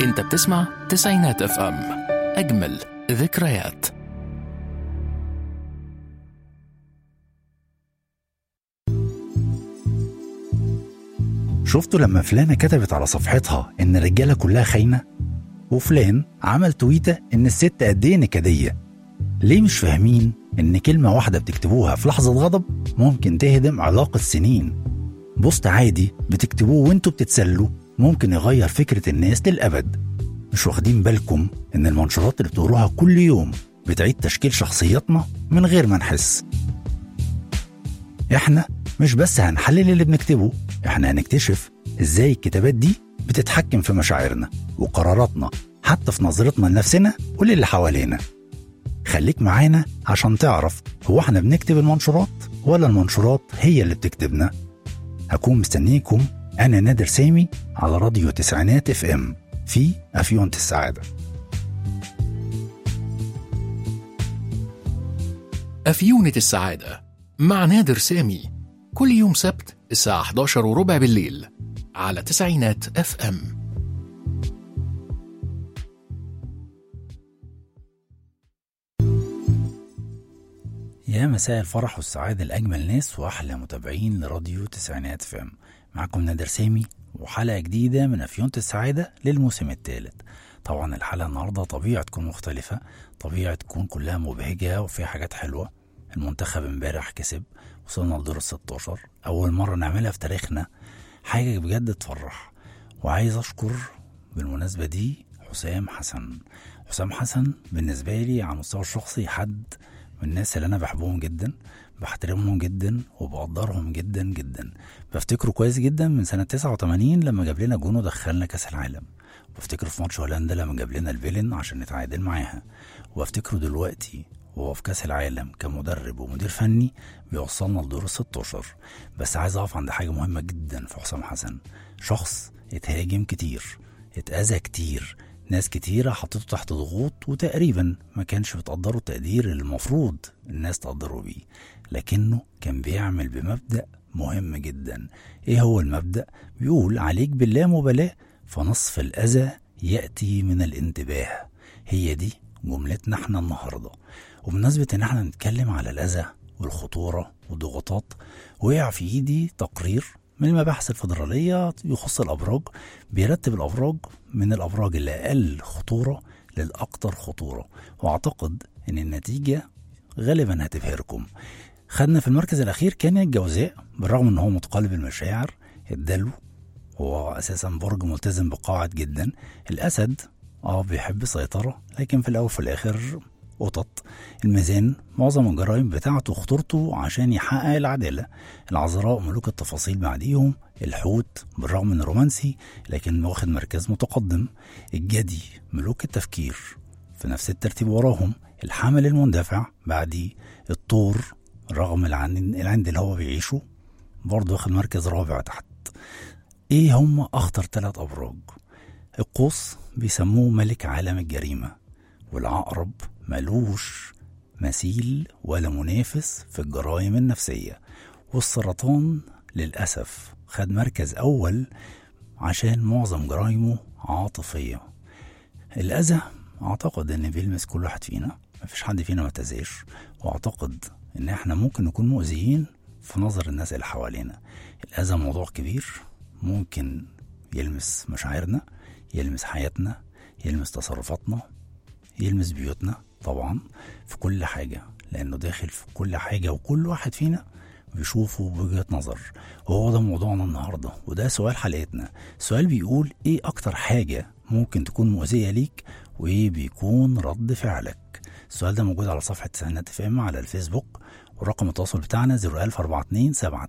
انت بتسمع تسعينات اف ام اجمل ذكريات شفتوا لما فلانة كتبت على صفحتها إن الرجالة كلها خاينة؟ وفلان عمل تويتة إن الست قد إيه نكدية؟ ليه مش فاهمين إن كلمة واحدة بتكتبوها في لحظة غضب ممكن تهدم علاقة سنين؟ بوست عادي بتكتبوه وانتوا بتتسلوا ممكن يغير فكرة الناس للأبد مش واخدين بالكم إن المنشورات اللي بتقروها كل يوم بتعيد تشكيل شخصياتنا من غير ما نحس احنا مش بس هنحلل اللي بنكتبه احنا هنكتشف ازاي الكتابات دي بتتحكم في مشاعرنا وقراراتنا حتى في نظرتنا لنفسنا وللي حوالينا خليك معانا عشان تعرف هو احنا بنكتب المنشورات ولا المنشورات هي اللي بتكتبنا هكون مستنيكم انا نادر سامي على راديو تسعينات اف ام في افيونة السعاده أفيونة السعادة مع نادر سامي كل يوم سبت الساعة 11 وربع بالليل على تسعينات اف ام يا مساء الفرح والسعادة لأجمل ناس وأحلى متابعين لراديو تسعينات فام معكم نادر سامي وحلقة جديدة من أفيونة السعادة للموسم الثالث طبعا الحلقة النهاردة طبيعة تكون مختلفة طبيعة تكون كلها مبهجة وفيها حاجات حلوة المنتخب امبارح كسب وصلنا لدور الستاشر أول مرة نعملها في تاريخنا حاجة بجد تفرح وعايز أشكر بالمناسبة دي حسام حسن حسام حسن بالنسبة لي على المستوى الشخصي حد من الناس اللي أنا بحبهم جدا بحترمهم جدا وبقدرهم جدا جدا بفتكره كويس جدا من سنة 89 لما جاب لنا جون ودخلنا كأس العالم بفتكره في ماتش هولندا لما جاب لنا الفيلن عشان نتعادل معاها وبفتكره دلوقتي وهو في كأس العالم كمدرب ومدير فني بيوصلنا لدور ال 16 بس عايز أقف عند حاجة مهمة جدا في حسام حسن شخص اتهاجم كتير اتأذى كتير ناس كتيرة حطيته تحت ضغوط وتقريبا ما كانش بتقدره التقدير اللي المفروض الناس تقدره بيه لكنه كان بيعمل بمبدأ مهم جدا ايه هو المبدأ بيقول عليك باللامبالاة فنصف الأذى يأتي من الانتباه هي دي جملتنا احنا النهارده وبمناسبة ان احنا نتكلم على الأذى والخطورة والضغوطات وقع في ايدي تقرير من المباحث الفيدرالية يخص الأبراج بيرتب الأبراج من الأبراج اللي أقل خطورة للأكثر خطورة وأعتقد إن النتيجة غالبا هتبهركم خدنا في المركز الأخير كان الجوزاء بالرغم إن هو متقلب المشاعر الدلو هو أساسا برج ملتزم بقواعد جدا الأسد اه بيحب سيطرة لكن في الأول وفي الآخر قطط الميزان معظم الجرائم بتاعته خطورته عشان يحقق العدالة العذراء ملوك التفاصيل بعديهم الحوت بالرغم من رومانسي لكن واخد مركز متقدم الجدي ملوك التفكير في نفس الترتيب وراهم الحمل المندفع بعديه الطور رغم العند العند اللي هو بيعيشه برضه واخد مركز رابع تحت ايه هم اخطر ثلاث ابراج القوس بيسموه ملك عالم الجريمة والعقرب ملوش مثيل ولا منافس في الجرائم النفسية والسرطان للأسف خد مركز أول عشان معظم جرائمه عاطفية الأذى أعتقد إن بيلمس كل واحد فينا مفيش حد فينا ما تزاش وأعتقد إن إحنا ممكن نكون مؤذيين في نظر الناس اللي حوالينا الأذى موضوع كبير ممكن يلمس مشاعرنا يلمس حياتنا يلمس تصرفاتنا يلمس بيوتنا طبعا في كل حاجة لأنه داخل في كل حاجة وكل واحد فينا بيشوفه بوجهة نظر وهو ده موضوعنا النهاردة وده سؤال حلقتنا السؤال بيقول ايه أكتر حاجة ممكن تكون مؤذية ليك وايه بيكون رد فعلك السؤال ده موجود على صفحة تسعينات اف ام على الفيسبوك ورقم التواصل بتاعنا 01042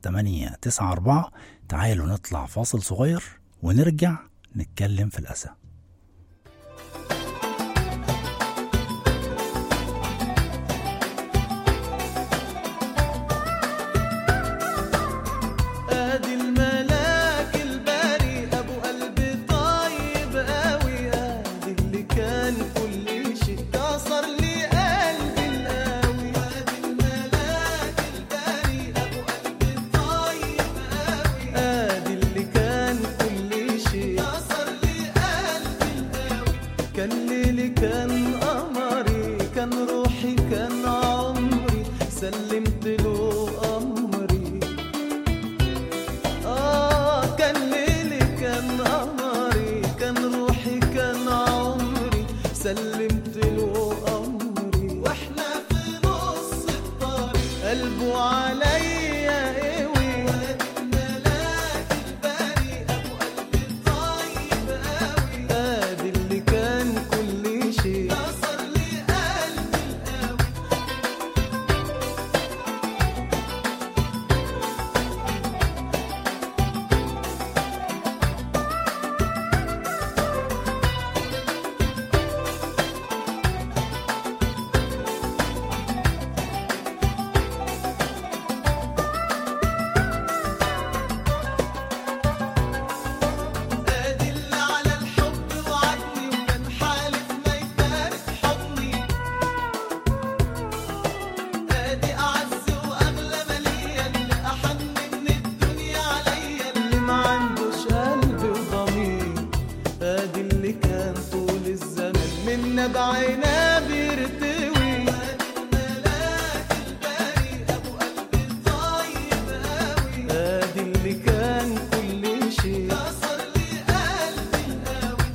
7894 تعالوا نطلع فاصل صغير ونرجع نتكلم في الأذى ادي الملاك الباري ابو قلب طيب قوي ادي اللي كان كل شيء كسر لي قلبي القوي ادي الملاك الباري ابو قلب طيب قوي ادي اللي كان كل شيء كسر لي العنب يرتوي الملاك الباري ابو قلب طيب قوي ادي اللي كان كل شيء كسر لي قلبي القوي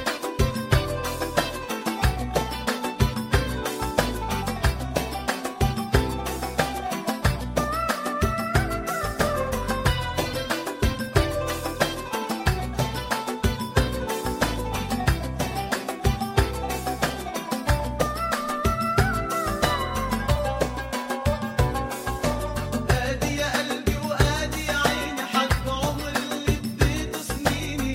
ادي يا قلبي وادي يا عيني حق عمر اللي اديته سنيني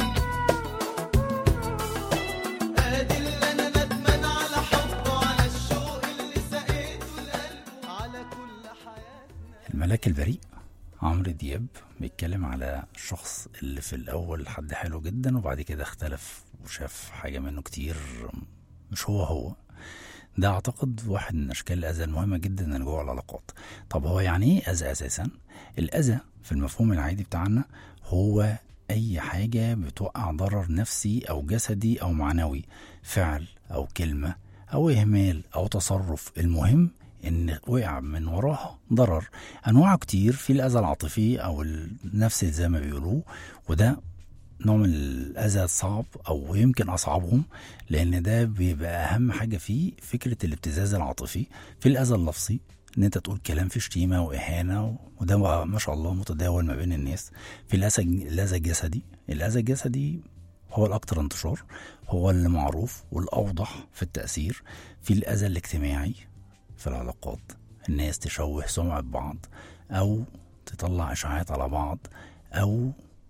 ادي اللي انا ندمان على حبه على الشوق اللي سقيته لقلبه على كل حياتنا الملاك البريء عمرو دياب بيتكلم على الشخص اللي في الأول حد حلو جدا وبعد كده اختلف وشاف حاجة منه كتير مش هو هو ده أعتقد واحد من أشكال الأذى المهمة جدا اللي جوه العلاقات طب هو يعني إيه أذى أساسا؟ الأذى في المفهوم العادي بتاعنا هو أي حاجة بتوقع ضرر نفسي أو جسدي أو معنوي فعل أو كلمة أو إهمال أو تصرف المهم ان وقع من وراها ضرر انواعه كتير في الاذى العاطفي او النفسي زي ما بيقولوه وده نوع من الاذى الصعب او يمكن اصعبهم لان ده بيبقى اهم حاجه فيه فكره الابتزاز العاطفي في الاذى اللفظي ان انت تقول كلام فيه شتيمه واهانه وده بقى ما شاء الله متداول ما بين الناس في الاذى الاذى الجسدي الاذى الجسدي هو الاكثر انتشار هو اللي معروف والاوضح في التاثير في الاذى الاجتماعي في العلاقات الناس تشوه سمعة بعض أو تطلع إشاعات على بعض أو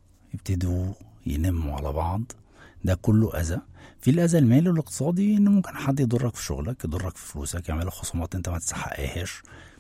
يبتدوا ينموا على بعض ده كله أذى في الأذى المالي والاقتصادي إن ممكن حد يضرك في شغلك يضرك في فلوسك يعمل لك خصومات أنت ما تستحقهاش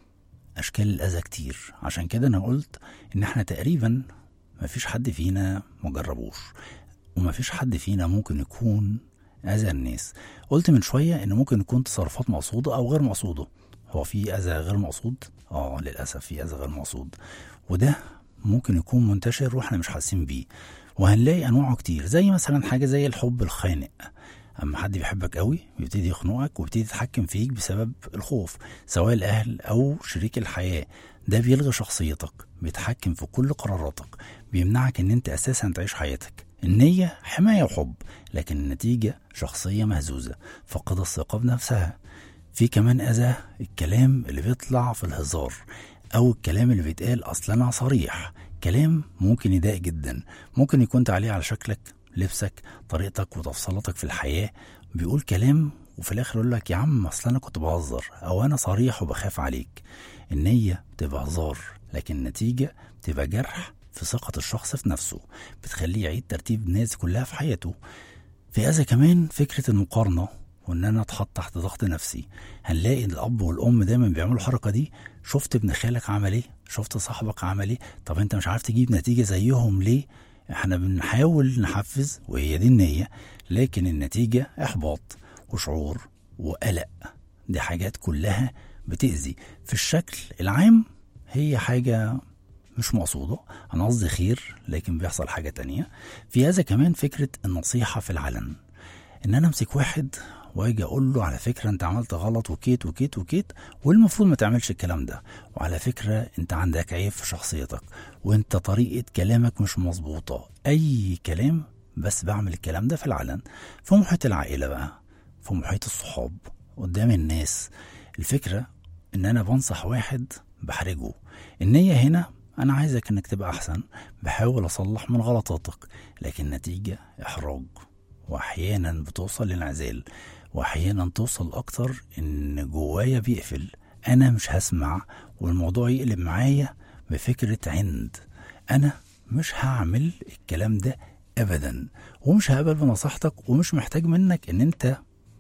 أشكال الأذى كتير عشان كده أنا قلت إن إحنا تقريبا مفيش حد فينا مجربوش ومفيش حد فينا ممكن يكون أذى الناس قلت من شوية إن ممكن يكون تصرفات مقصودة أو غير مقصودة هو في أذى غير مقصود؟ آه للأسف في أذى غير مقصود وده ممكن يكون منتشر واحنا مش حاسين بيه وهنلاقي أنواعه كتير زي مثلا حاجة زي الحب الخانق أما حد بيحبك قوي بيبتدي يخنقك ويبتدي يتحكم فيك بسبب الخوف سواء الأهل أو شريك الحياة ده بيلغي شخصيتك بيتحكم في كل قراراتك بيمنعك ان انت اساسا تعيش حياتك النية حماية وحب لكن النتيجة شخصية مهزوزة فقد الثقة بنفسها في كمان أذى الكلام اللي بيطلع في الهزار أو الكلام اللي بيتقال أصلا صريح كلام ممكن يضايق جدا ممكن يكون تعليق على شكلك لبسك طريقتك وتفصيلاتك في الحياة بيقول كلام وفي الآخر يقول لك يا عم أصل أنا كنت بهزر أو أنا صريح وبخاف عليك النية بتبقى هزار لكن النتيجة بتبقى جرح في ثقة الشخص في نفسه بتخليه يعيد ترتيب الناس كلها في حياته في أذى كمان فكرة المقارنة وإن أنا أتحط تحت ضغط نفسي هنلاقي الأب والأم دايما بيعملوا الحركة دي شفت ابن خالك عمل إيه شفت صاحبك عمل إيه طب أنت مش عارف تجيب نتيجة زيهم ليه احنا بنحاول نحفز وهي دي النية لكن النتيجة إحباط وشعور وقلق دي حاجات كلها بتأذي في الشكل العام هي حاجة مش مقصودة أنا قصدي خير لكن بيحصل حاجة تانية في هذا كمان فكرة النصيحة في العلن إن أنا أمسك واحد واجي اقول له على فكره انت عملت غلط وكيت وكيت وكيت والمفروض ما تعملش الكلام ده وعلى فكره انت عندك عيب في شخصيتك وانت طريقه كلامك مش مظبوطه اي كلام بس بعمل الكلام ده في العلن في محيط العائله بقى في محيط الصحاب قدام الناس الفكره ان انا بنصح واحد بحرجه النيه هنا انا عايزك انك تبقى احسن بحاول اصلح من غلطاتك لكن النتيجه احراج واحيانا بتوصل للانعزال واحيانا توصل اكتر ان جوايا بيقفل انا مش هسمع والموضوع يقلب معايا بفكره عند انا مش هعمل الكلام ده ابدا ومش هقبل بنصيحتك ومش محتاج منك ان انت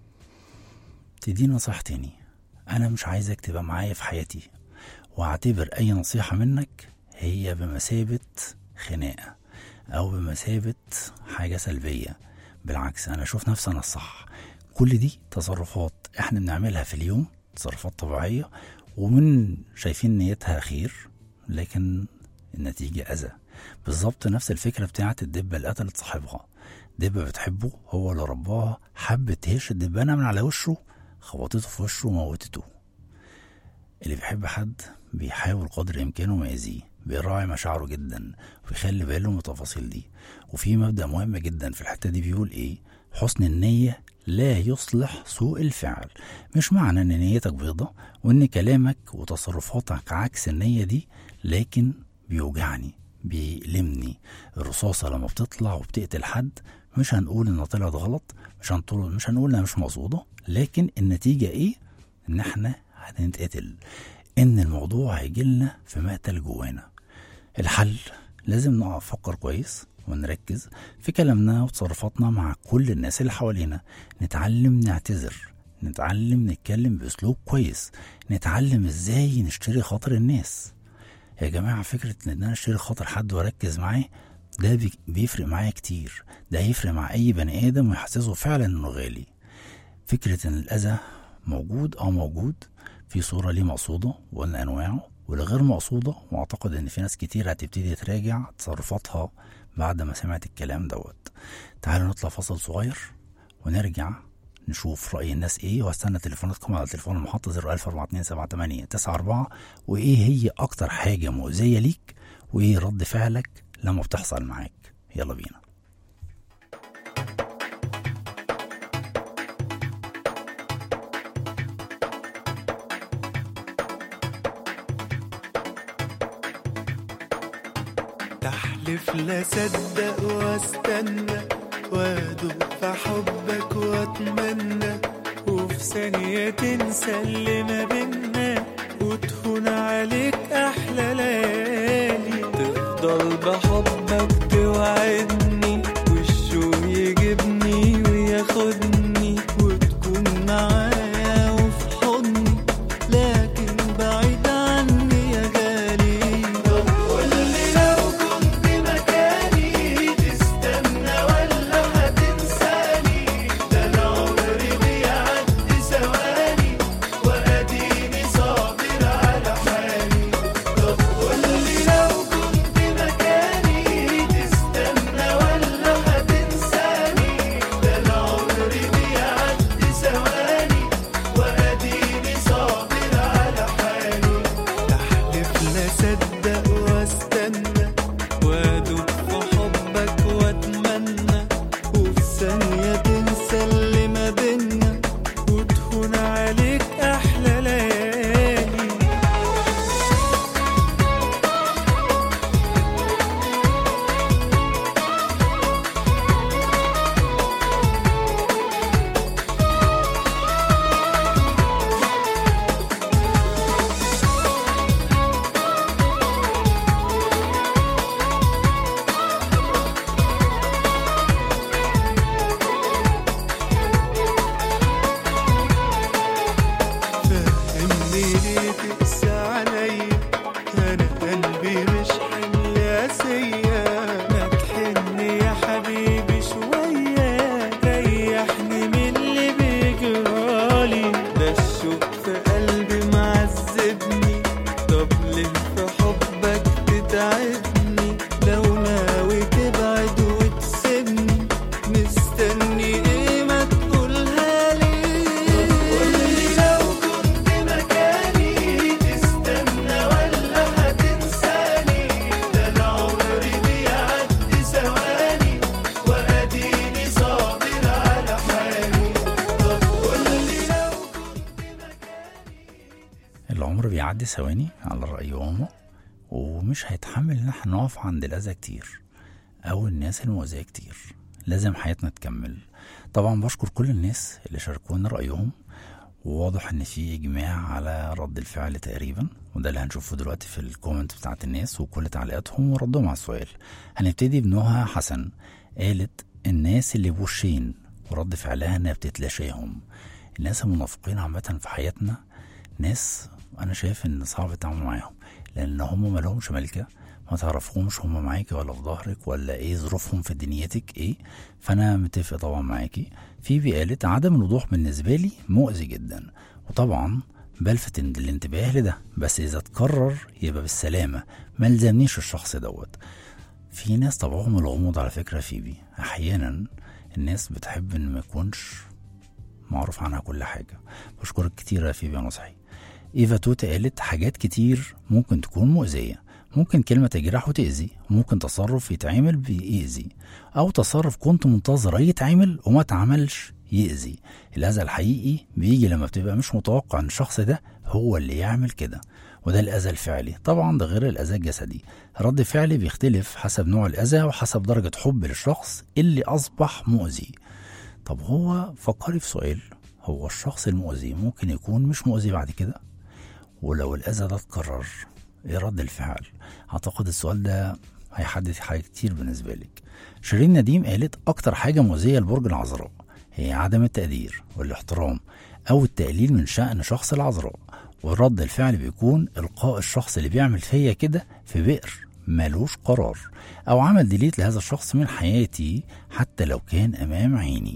تديني نصيحة تاني انا مش عايزك تبقى معايا في حياتي واعتبر اي نصيحة منك هي بمثابة خناقة او بمثابة حاجة سلبية بالعكس انا اشوف نفسي انا الصح كل دي تصرفات احنا بنعملها في اليوم تصرفات طبيعية ومن شايفين نيتها خير لكن النتيجة أذى بالظبط نفس الفكرة بتاعت الدبة اللي قتلت صاحبها دبة بتحبه هو اللي رباها حبت تهش الدبانة من على وشه خبطته في وشه وموتته اللي بيحب حد بيحاول قدر إمكانه ما يأذيه بيراعي مشاعره جدا ويخلي باله من التفاصيل دي وفي مبدأ مهم جدا في الحتة دي بيقول إيه حسن النية لا يصلح سوء الفعل مش معنى ان نيتك بيضة وان كلامك وتصرفاتك عكس النية دي لكن بيوجعني بيألمني الرصاصة لما بتطلع وبتقتل حد مش هنقول انها طلعت غلط مش هنقول مش هنقول انها مش مقصودة لكن النتيجة ايه ان احنا هنتقتل ان الموضوع هيجيلنا في مقتل جوانا الحل لازم نقف نفكر كويس ونركز في كلامنا وتصرفاتنا مع كل الناس اللي حوالينا نتعلم نعتذر نتعلم نتكلم بأسلوب كويس نتعلم ازاي نشتري خاطر الناس يا جماعة فكرة ان انا اشتري خاطر حد واركز معاه ده بي- بيفرق معايا كتير ده هيفرق مع اي بني ادم ويحسسه فعلا انه غالي فكرة ان الاذى موجود اه موجود في صورة ليه مقصودة وقلنا انواعه والغير مقصودة واعتقد ان في ناس كتير هتبتدي تراجع تصرفاتها بعد ما سمعت الكلام دوت تعالوا نطلع فصل صغير ونرجع نشوف رأي الناس ايه واستنى تليفوناتكم على تليفون المحطة 01427 وايه هي اكتر حاجة مؤذية ليك وايه رد فعلك لما بتحصل معاك يلا بينا تحلف لا صدق واستنى وادوب في حبك واتمنى وفي ثانية تنسى اللي ما بينا وتهون عليك أحلى ليالي تفضل بحبك توعدني والشوق يجيبني وياخدني وتكون معايا وفي حضني لكن بعيد عني يا غالي طب قولي لو كنت مكاني تستنى ولا هتنساني ده انا عمري بيعدي ثواني واديني صابر على حالي طب قولي لو كنت مكاني تستنى ولا هتنساني ده انا عمري بيعدي ثواني واديني صابر على حالي تحلف لا صدق واستنى وادوب في حبك واتمنى وفي ثانية تنسى اللي ما بينا وتهون عليك أحلى ليالي فهمني ليه تقسى عليا انا قلبي مش حمل قاسية ما تحن يا حبيبي شوية ريحني من اللي بيجرالي ده الشوق في قلبي معذبني طب ليه في حبك تتعبني لو ناوي تبعد وتسيبني مستني ايه ما تقولها لي قولي لو كنت مكاني تستنى ولا هتنساني ده انا عمري بيعدي ثواني واديني صابر على حالي طب قولي لو العمر بيعدي ثواني على رأي أمه ومش هيتحمل إن احنا نقف عند الأذى كتير أو الناس المؤذية كتير لازم حياتنا تكمل طبعا بشكر كل الناس اللي شاركونا رأيهم وواضح إن في إجماع على رد الفعل تقريبا وده اللي هنشوفه دلوقتي في الكومنت بتاعت الناس وكل تعليقاتهم وردهم على السؤال هنبتدي بنهى حسن قالت الناس اللي بوشين ورد فعلها إنها بتتلاشاهم الناس المنافقين عامة في حياتنا ناس انا شايف ان صعب التعامل معاهم لان هم مالهمش ملكه ما تعرفهمش هم معاكي ولا في ظهرك ولا ايه ظروفهم في دنيتك ايه فانا متفق طبعا معاكي في بقالت عدم الوضوح بالنسبه لي مؤذي جدا وطبعا بلفت الانتباه لده بس اذا اتكرر يبقى بالسلامه ما لزمنيش الشخص دوت في ناس طبعهم الغموض على فكرة فيبي أحيانا الناس بتحب إن ما يكونش معروف عنها كل حاجة بشكرك كتير يا فيبي يا نصحي إيفا توتا قالت حاجات كتير ممكن تكون مؤذية ممكن كلمة تجرح وتأذي ممكن تصرف يتعمل بيأذي أو تصرف كنت منتظر يتعمل وما اتعملش يأذي الأذى الحقيقي بيجي لما بتبقى مش متوقع إن الشخص ده هو اللي يعمل كده وده الأذى الفعلي طبعا ده غير الأذى الجسدي رد فعلي بيختلف حسب نوع الأذى وحسب درجة حب للشخص اللي أصبح مؤذي طب هو فكري في سؤال هو الشخص المؤذي ممكن يكون مش مؤذي بعد كده ولو الأذى ده اتكرر ايه رد الفعل اعتقد السؤال ده هيحدد حاجات كتير بالنسبة لك شيرين نديم قالت أكتر حاجة مؤذية لبرج العذراء هي عدم التقدير والاحترام أو التقليل من شأن شخص العذراء ورد الفعل بيكون إلقاء الشخص اللي بيعمل فيا كده في بئر ملوش قرار أو عمل ديليت لهذا الشخص من حياتي حتى لو كان أمام عيني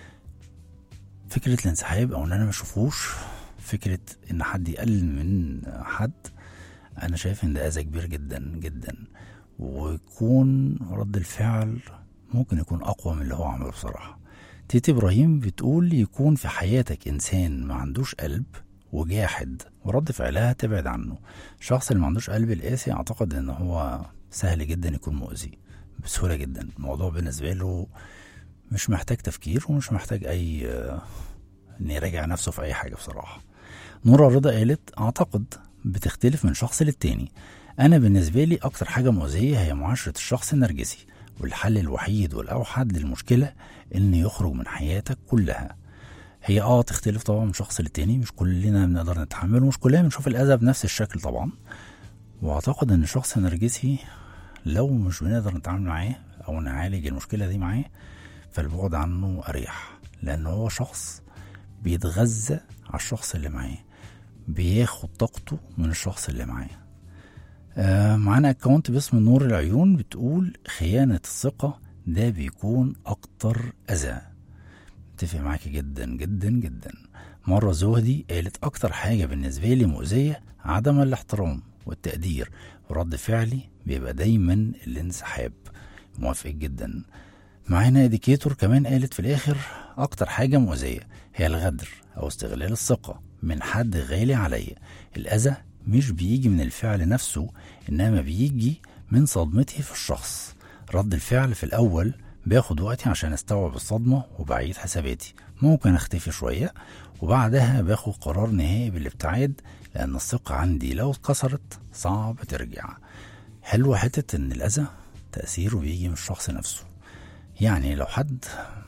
فكرة الانسحاب أو إن أنا ما أشوفوش فكرة إن حد يقلل من حد أنا شايف إن ده أذى كبير جدا جدا ويكون رد الفعل ممكن يكون أقوى من اللي هو عمله بصراحة تيتي إبراهيم بتقول يكون في حياتك إنسان ما عندوش قلب وجاحد ورد فعلها تبعد عنه الشخص اللي ما عندوش قلب القاسي أعتقد إن هو سهل جدا يكون مؤذي بسهولة جدا الموضوع بالنسبة له مش محتاج تفكير ومش محتاج أي آه، إن يراجع نفسه في أي حاجة بصراحة نورا رضا قالت أعتقد بتختلف من شخص للتاني أنا بالنسبة لي أكتر حاجة مؤذية هي معاشرة الشخص النرجسي والحل الوحيد والأوحد للمشكلة إن يخرج من حياتك كلها هي اه تختلف طبعا من شخص للتاني مش كلنا بنقدر نتحمل ومش كلنا بنشوف الأذى بنفس الشكل طبعا وأعتقد إن الشخص النرجسي لو مش بنقدر نتعامل معاه أو نعالج المشكلة دي معاه فالبعد عنه أريح لأن هو شخص بيتغذى على الشخص اللي معاه بياخد طاقته من الشخص اللي معاه آه معانا اكونت باسم نور العيون بتقول خيانة الثقة ده بيكون أكتر أذى متفق معاكي جدا جدا جدا مرة زهدي قالت أكتر حاجة بالنسبة لي مؤذية عدم الاحترام والتقدير ورد فعلي بيبقى دايما الانسحاب موافق جدا معانا اديكيتور كمان قالت في الآخر أكتر حاجة مؤذية هي الغدر أو استغلال الثقة من حد غالي عليا الأذى مش بيجي من الفعل نفسه إنما بيجي من صدمتي في الشخص رد الفعل في الأول باخد وقتي عشان استوعب الصدمة وبعيد حساباتي ممكن اختفي شوية وبعدها باخد قرار نهائي بالابتعاد لأن الثقة عندي لو اتكسرت صعب ترجع حلوة حتة إن الأذى تأثيره بيجي من الشخص نفسه يعني لو حد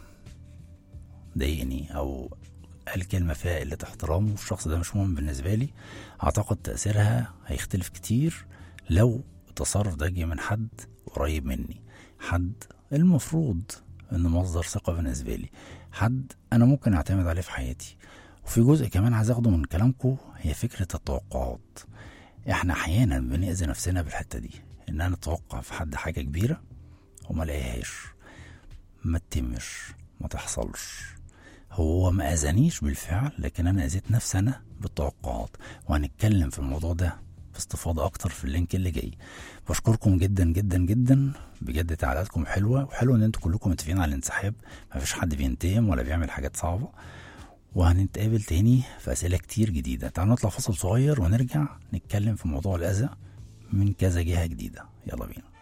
ضايقني أو قال كلمة فيها قلة احترام والشخص ده مش مهم بالنسبة لي أعتقد تأثيرها هيختلف كتير لو التصرف ده جه من حد قريب مني حد المفروض إنه مصدر ثقة بالنسبة لي حد أنا ممكن أعتمد عليه في حياتي وفي جزء كمان عايز أخده من كلامكم هي فكرة التوقعات إحنا أحيانا بنأذي نفسنا بالحتة دي إن أنا أتوقع في حد حاجة كبيرة وما لاقيهاش ما تتمش ما تحصلش هو ما اذانيش بالفعل لكن انا اذيت نفسي انا بالتوقعات وهنتكلم في الموضوع ده باستفاضه اكتر في اللينك اللي جاي بشكركم جدا جدا جدا بجد تعليقاتكم حلوه وحلو ان انتوا كلكم متفقين على الانسحاب ما فيش حد بينتقم ولا بيعمل حاجات صعبه وهنتقابل تاني في اسئله كتير جديده تعالوا نطلع فصل صغير ونرجع نتكلم في موضوع الاذى من كذا جهه جديده يلا بينا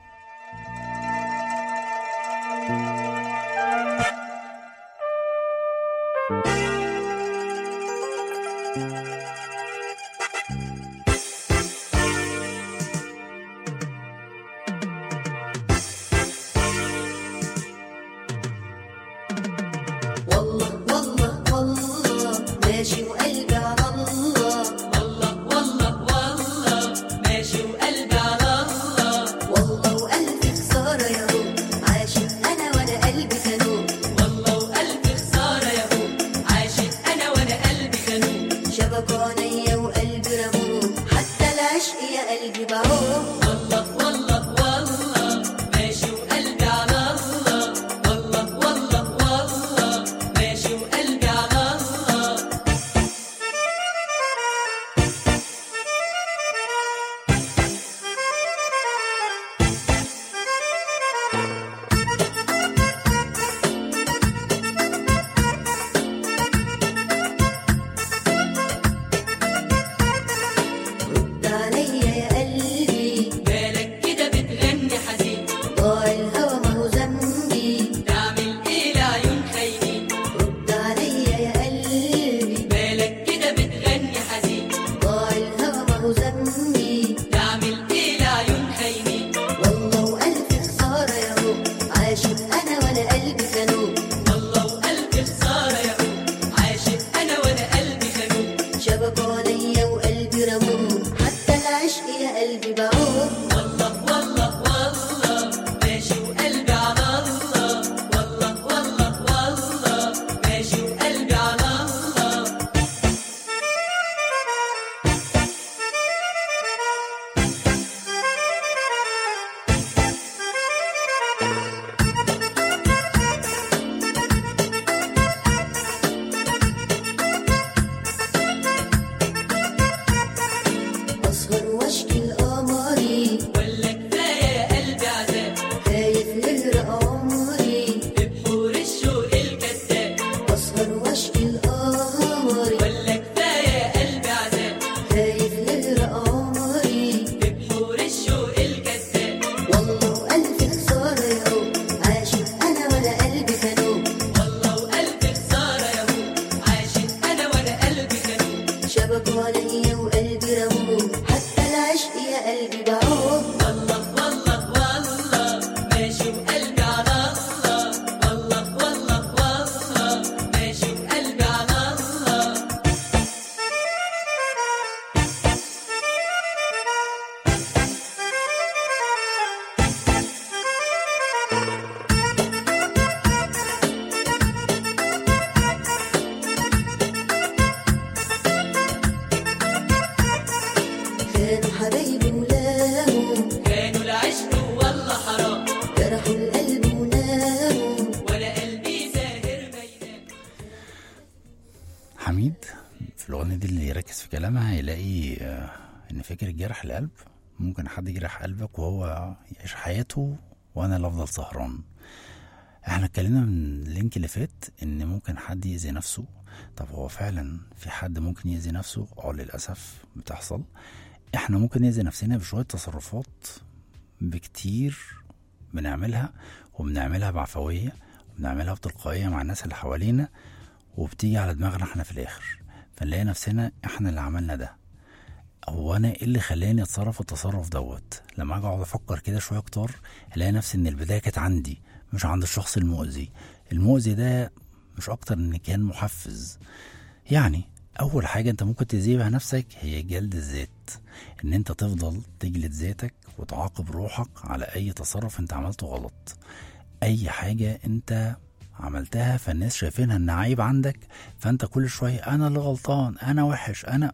والله والله والله ماشي وقلبي على الله والله والله والله ماشي وقلبي على الله في كلامها هيلاقي آه، ان فكرة جرح القلب ممكن حد يجرح قلبك وهو يعيش حياته وانا اللي افضل سهران احنا اتكلمنا من اللينك اللي فات ان ممكن حد يأذي نفسه طب هو فعلا في حد ممكن يأذي نفسه اه للأسف بتحصل احنا ممكن نأذي نفسنا بشوية تصرفات بكتير بنعملها وبنعملها بعفوية وبنعملها بتلقائية مع الناس اللي حوالينا وبتيجي على دماغنا احنا في الآخر فنلاقي نفسنا احنا اللي عملنا ده هو انا ايه اللي خلاني اتصرف التصرف دوت لما اجي اقعد افكر كده شويه كتار الاقي نفسي ان البدايه كانت عندي مش عند الشخص المؤذي المؤذي ده مش اكتر ان كان محفز يعني اول حاجه انت ممكن تأذي بها نفسك هي جلد الذات ان انت تفضل تجلد ذاتك وتعاقب روحك على اي تصرف انت عملته غلط اي حاجه انت عملتها فالناس شايفينها ان عيب عندك فانت كل شويه انا اللي غلطان انا وحش انا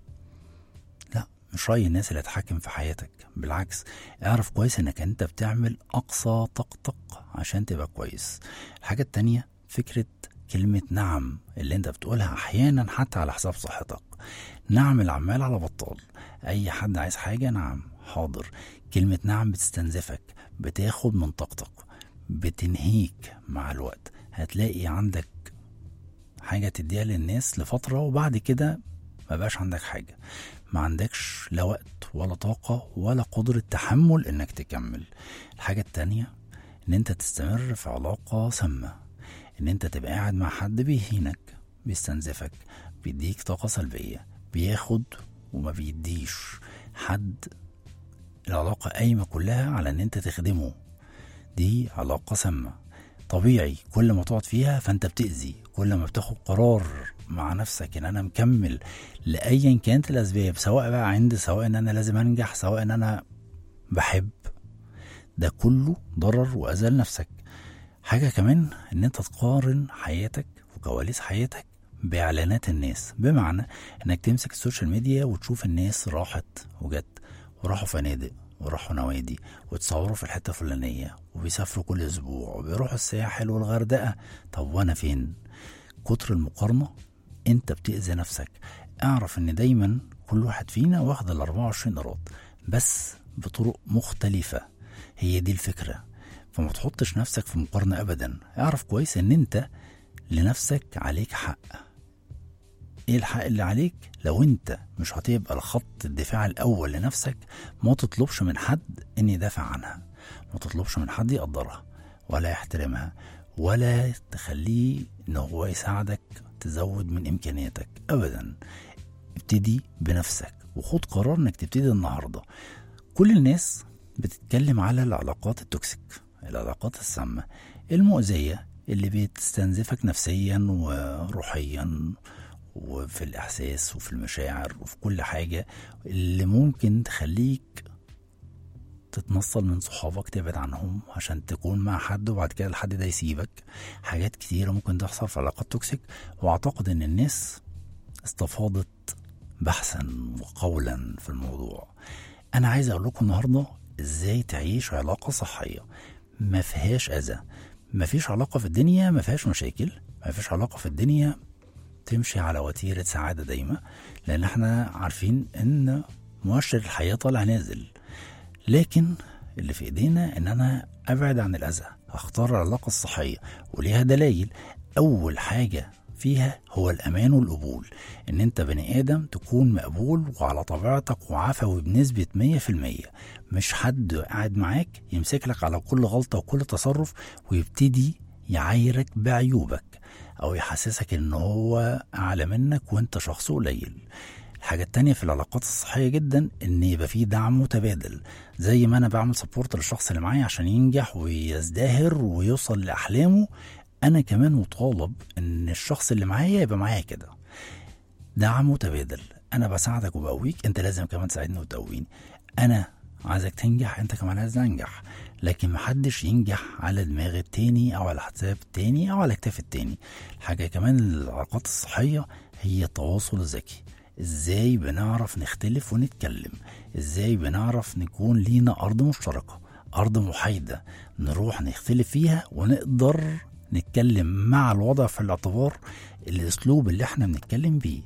لا مش رأي الناس اللي هتحكم في حياتك بالعكس اعرف كويس انك انت بتعمل اقصى طاقتك عشان تبقى كويس الحاجة التانية فكرة كلمة نعم اللي انت بتقولها احيانا حتى على حساب صحتك نعم العمال على بطال اي حد عايز حاجة نعم حاضر كلمة نعم بتستنزفك بتاخد من طاقتك بتنهيك مع الوقت هتلاقي عندك حاجة تديها للناس لفترة وبعد كده ما بقاش عندك حاجة ما عندكش لا وقت ولا طاقة ولا قدرة تحمل انك تكمل الحاجة التانية ان انت تستمر في علاقة سامة ان انت تبقى قاعد مع حد بيهينك بيستنزفك بيديك طاقة سلبية بياخد وما بيديش حد العلاقة قايمة كلها على ان انت تخدمه دي علاقة سامة طبيعي كل ما تقعد فيها فانت بتأذي كل ما بتاخد قرار مع نفسك ان انا مكمل لايا كانت الاسباب سواء بقى عندي سواء ان انا لازم انجح سواء ان انا بحب ده كله ضرر واذى لنفسك حاجة كمان ان انت تقارن حياتك وكواليس حياتك باعلانات الناس بمعنى انك تمسك السوشيال ميديا وتشوف الناس راحت وجت وراحوا فنادق وراحوا نوادي وتصوروا في الحته الفلانيه وبيسافروا كل اسبوع وبيروحوا الساحل والغردقه طب وانا فين كتر المقارنه انت بتاذي نفسك اعرف ان دايما كل واحد فينا واخد ال 24 قيراط بس بطرق مختلفه هي دي الفكره فما تحطش نفسك في مقارنه ابدا اعرف كويس ان انت لنفسك عليك حق ايه الحق اللي عليك لو انت مش هتبقى الخط الدفاع الاول لنفسك ما تطلبش من حد ان يدافع عنها ما تطلبش من حد يقدرها ولا يحترمها ولا تخليه ان هو يساعدك تزود من امكانياتك ابدا ابتدي بنفسك وخد قرار انك تبتدي النهارده كل الناس بتتكلم على العلاقات التوكسيك العلاقات السامة المؤذية اللي بتستنزفك نفسيا وروحيا وفي الإحساس وفي المشاعر وفي كل حاجة اللي ممكن تخليك تتنصل من صحابك تبعد عنهم عشان تكون مع حد وبعد كده الحد ده يسيبك حاجات كتيرة ممكن تحصل في علاقات توكسيك واعتقد ان الناس استفاضت بحثا وقولا في الموضوع انا عايز اقول لكم النهارده ازاي تعيش علاقة صحية ما فيهاش اذى ما فيش علاقة في الدنيا ما فيهاش مشاكل ما فيش علاقة في الدنيا تمشي على وتيرة سعادة دايمة لأن احنا عارفين إن مؤشر الحياة طالع نازل لكن اللي في إيدينا إن أنا أبعد عن الأذى أختار العلاقة الصحية وليها دلائل أول حاجة فيها هو الأمان والقبول إن أنت بني آدم تكون مقبول وعلى طبيعتك وعفوي بنسبة 100% مش حد قاعد معاك يمسك لك على كل غلطة وكل تصرف ويبتدي يعايرك بعيوبك او يحسسك ان هو اعلى منك وانت شخص قليل الحاجة التانية في العلاقات الصحية جدا ان يبقى في دعم متبادل زي ما انا بعمل سبورت للشخص اللي معايا عشان ينجح ويزدهر ويوصل لاحلامه انا كمان مطالب ان الشخص اللي معايا يبقى معايا كده دعم متبادل انا بساعدك وبقويك انت لازم كمان تساعدني وتقويني انا عايزك تنجح انت كمان عايز انجح لكن محدش ينجح على دماغ التاني او على حساب التاني او على كتاف التاني الحاجة كمان العلاقات الصحية هي التواصل الذكي ازاي بنعرف نختلف ونتكلم ازاي بنعرف نكون لينا ارض مشتركة ارض محايدة نروح نختلف فيها ونقدر نتكلم مع الوضع في الاعتبار الاسلوب اللي احنا بنتكلم بيه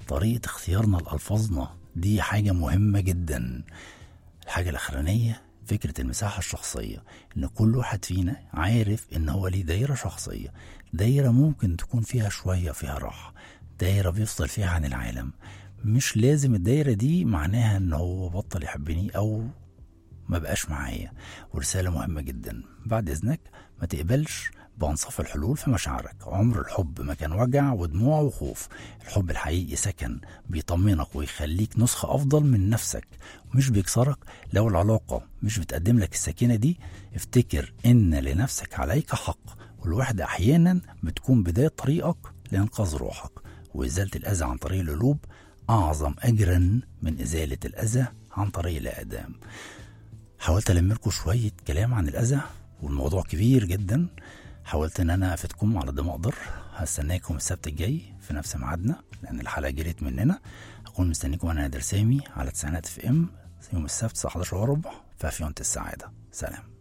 طريقة اختيارنا لألفاظنا دي حاجة مهمة جدا الحاجة الأخرانية فكرة المساحة الشخصية إن كل واحد فينا عارف إن هو ليه دايرة شخصية دايرة ممكن تكون فيها شوية فيها راحة دايرة بيفصل فيها عن العالم مش لازم الدايرة دي معناها إن هو بطل يحبني أو ما بقاش معايا ورسالة مهمة جدا بعد إذنك ما تقبلش بأنصاف الحلول في مشاعرك عمر الحب ما كان وجع ودموع وخوف الحب الحقيقي سكن بيطمنك ويخليك نسخة أفضل من نفسك مش بيكسرك لو العلاقة مش بتقدم لك السكينة دي افتكر إن لنفسك عليك حق والوحدة أحيانا بتكون بداية طريقك لإنقاذ روحك وإزالة الأذى عن طريق القلوب أعظم أجرا من إزالة الأذى عن طريق الأقدام حاولت ألم لكم شوية كلام عن الأذى والموضوع كبير جدا حاولت ان انا افيدكم على قد ما اقدر هستناكم السبت الجاي في نفس ميعادنا لان الحلقه جريت مننا هكون مستنيكم انا نادر سامي على تسعينات اف ام يوم السبت الساعه 11 وربع في افيونت السعاده سلام